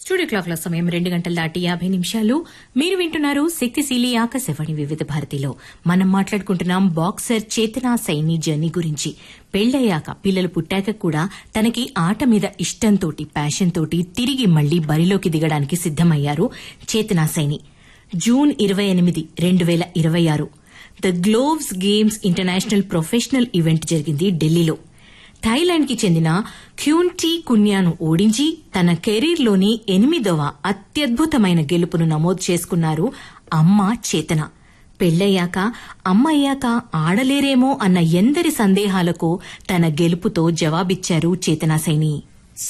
studio క్లాక్ల సమయం రెండు గంటల దాటి యాభై నిమిషాలు మీరు వింటున్నారు శక్తిశీలి ఆకాశవాణి వివిధ భారతిలో మనం మాట్లాడుకుంటున్నాం బాక్సర్ చేతనా సైని జర్నీ గురించి పెళ్లయ్యాక పిల్లలు పుట్టాక కూడా తనకి ఆట మీద ఇష్టంతోటి ప్యాషన్ తోటి తిరిగి మళ్లీ బరిలోకి దిగడానికి సిద్దమయ్యారు చేతనా సైని జూన్ ఇరవై ఎనిమిది రెండు వేల ఇరవై ఆరు the gloves games international professional event జరిగింది ఢిల్లీలో థాయిలాండ్ కి చెందిన క్యూన్టీ కున్యాను ఓడించి తన కెరీర్లోని ఎనిమిదవ అత్యద్భుతమైన గెలుపును నమోదు చేసుకున్నారు అమ్మ చేతన పెళ్లయ్యాక అమ్మయ్యాక ఆడలేరేమో అన్న ఎందరి సందేహాలకు తన గెలుపుతో జవాబిచ్చారు చేతనా సైని